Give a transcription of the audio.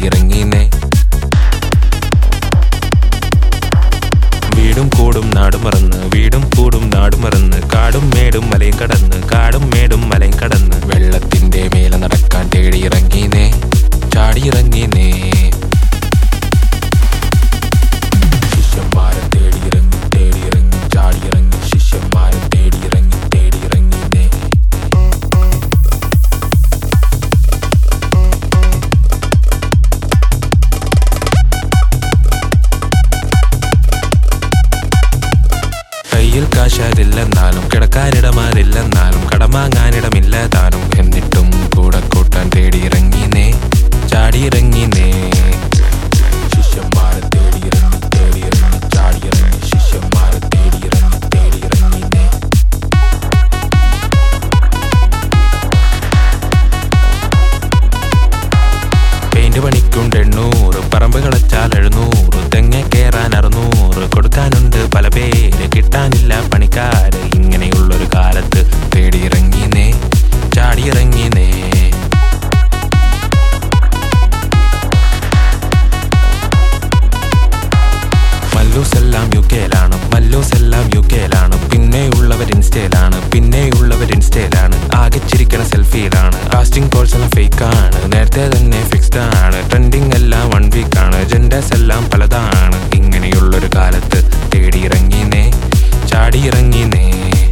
തേടിയിറങ്ങിനേ വീടും കൂടും നാടും മറന്ന് വീടും കൂടും നാടും മറന്ന് കാടും മേടും മലയും കടന്ന് കാടും മേടും മലയും കടന്ന് വെള്ളത്തിന്റെ മേലെ നടക്കാൻ തേടിയിറങ്ങിനേ ചാടിയിറങ്ങിനേ ശിഷ്യന്മാരെ തേടിയിറങ്ങി തേടിയിറങ്ങി ചാടിയിറങ്ങി ശിഷ്യന്മാരെ തേടിയിറങ്ങി തേടിയിറങ്ങിനേ കയ്യിൽ കാശാരില്ലെന്നാലും കിടക്കാനിടമാരില്ലെന്നാലും കടമാങ്ങാനിടമില്ല താനും എന്നിട്ടും കൂടെ കൂട്ടാൻ തേടിയിറങ്ങിനേ ചാടിയിറങ്ങിനേ ശിഷ്യന്മാരെ തേടിയിറങ്ങി തേടിയിറങ്ങി ചാടിയിറങ്ങി ശിഷ്യന്മാരെ തേടിയിറങ്ങി തേടിയിറങ്ങിനേ പെയിന്റ് പണിക്കുണ്ട് എണ്ണൂറ് പറമ്പ് കളച്ചാൽ എഴുന്നൂറ് തെങ്ങ കയറാൻ അറുന്നൂറ് കൊടുക്കാനുണ്ട് പല പേര് കിട്ടാനില്ല പണിക്കാര് ഇങ്ങനെയുള്ളൊരു കാലത്ത് തേടിയിറങ്ങിനേ ചാടിയിറങ്ങിനേ മല്ലൂസ് എല്ലാം യു കെയിലാണ് മല്ലൂസ് എല്ലാം യു കെയിലാണ് പിന്നെയുള്ളവർ ഇൻസ്റ്റയിലാണ് പിന്നെയുള്ളവർ ഇൻസ്റ്റയിലാണ് ആകെ ചിരിക്കണ സെൽഫിയിലാണ് കാസ്റ്റിംഗ് കോൾസ് എല്ലാം ഫേക്ക് ആണ് നേരത്തെ തന്നെ ഫിക്സ്ഡ് ആണ് ട്രെൻഡിങ് എല്ലാം വൺ വീക്ക് ആണ് ജെൻഡേഴ്സ് എല്ലാം പലതാണ് ഇങ്ങനെയുള്ളൊരു കാലത്ത് തേടിയിറങ്ങിനേ ചാടിയിറങ്ങിനേ